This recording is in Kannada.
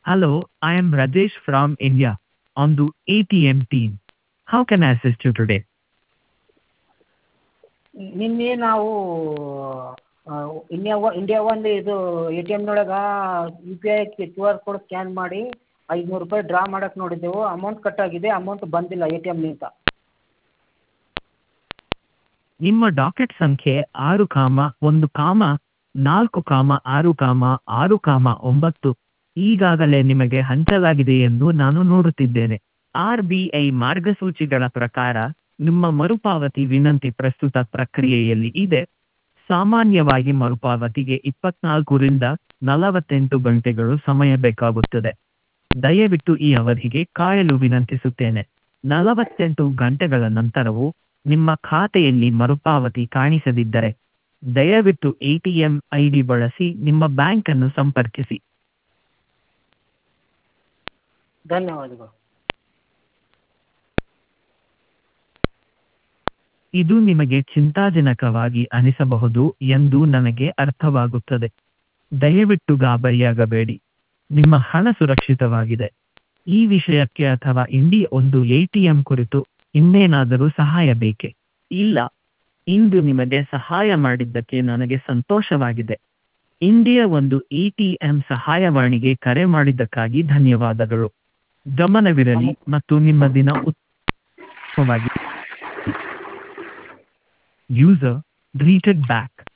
Hello, I am Rajesh from India on the ATM team. How can I assist you today? ನಿನ್ನೆ ನಾವು ಇಂಡಿಯಾ ಒ ಇಂಡಿಯಾ ಒಂದು ಇದು ಎ ಟಿ ಎಮ್ನೊಳಗೆ U P I Q R code scan ಮಾಡಿ ಐದುನೂರು ರೂಪಾಯಿ ಡ್ರಾ ಮಾಡಕ್ಕೆ ನೋಡಿದ್ದೆವು ಅಮೌಂಟ್ ಕಟ್ಟಾಗಿದೆ ಅಮೌಂಟ್ ಬಂದಿಲ್ಲ ಎ ಟಿ ಎಮ್ನಿಂದ ನಿಮ್ಮ ಡಾಕೆಟ್ ಸಂಖ್ಯೆ ಆರು ಕಾಮ ಒಂದು ಕಾಮ ನಾಲ್ಕು ಕಾಮ ಆರು ಕಾಮ ಆರು ಕಾಮ ಒಂಬತ್ತು ಈಗಾಗಲೇ ನಿಮಗೆ ಹಂಚಲಾಗಿದೆ ಎಂದು ನಾನು ನೋಡುತ್ತಿದ್ದೇನೆ ಆರ್ ಬಿ ಐ ಮಾರ್ಗಸೂಚಿಗಳ ಪ್ರಕಾರ ನಿಮ್ಮ ಮರುಪಾವತಿ ವಿನಂತಿ ಪ್ರಸ್ತುತ ಪ್ರಕ್ರಿಯೆಯಲ್ಲಿ ಇದೆ ಸಾಮಾನ್ಯವಾಗಿ ಮರುಪಾವತಿಗೆ ಇಪ್ಪತ್ನಾಲ್ಕರಿಂದ ನಲವತ್ತೆಂಟು ಗಂಟೆಗಳು ಸಮಯ ಬೇಕಾಗುತ್ತದೆ ದಯವಿಟ್ಟು ಈ ಅವಧಿಗೆ ಕಾಯಲು ವಿನಂತಿಸುತ್ತೇನೆ ನಲವತ್ತೆಂಟು ಗಂಟೆಗಳ ನಂತರವೂ ನಿಮ್ಮ ಖಾತೆಯಲ್ಲಿ ಮರುಪಾವತಿ ಕಾಣಿಸದಿದ್ದರೆ ದಯವಿಟ್ಟು A T M I D ಬಳಸಿ ನಿಮ್ಮ ಬ್ಯಾಂಕನ್ನು ಸಂಪರ್ಕಿಸಿ ಧನ್ಯವಾದಗಳು ಇದು ನಿಮಗೆ ಚಿಂತಾಜನಕವಾಗಿ ಅನಿಸಬಹುದು ಎಂದು ನನಗೆ ಅರ್ಥವಾಗುತ್ತದೆ ದಯವಿಟ್ಟು ಗಾಬರಿಯಾಗಬೇಡಿ ನಿಮ್ಮ ಹಣ ಸುರಕ್ಷಿತವಾಗಿದೆ ಈ ವಿಷಯಕ್ಕೆ ಅಥವಾ ಇಂಡಿ ಒಂದು ಎಟಿಎಂ ಕುರಿತು ಇನ್ನೇನಾದರೂ ಸಹಾಯ ಬೇಕೆ ಇಲ್ಲ ಇಂದು ನಿಮಗೆ ಸಹಾಯ ಮಾಡಿದ್ದಕ್ಕೆ ನನಗೆ ಸಂತೋಷವಾಗಿದೆ ಇಂಡಿಯಾ ಒಂದು ಎಟಿಎಂ ಸಹಾಯವಾಣಿಗೆ ಕರೆ ಮಾಡಿದ್ದಕ್ಕಾಗಿ ಧನ್ಯವಾದಗಳು ಗಮನವಿರಲಿ ಮತ್ತು ನಿಮ್ಮ ದಿನ ಉತ್ತಮವಾಗಿ ಯೂಸರ್ greeted back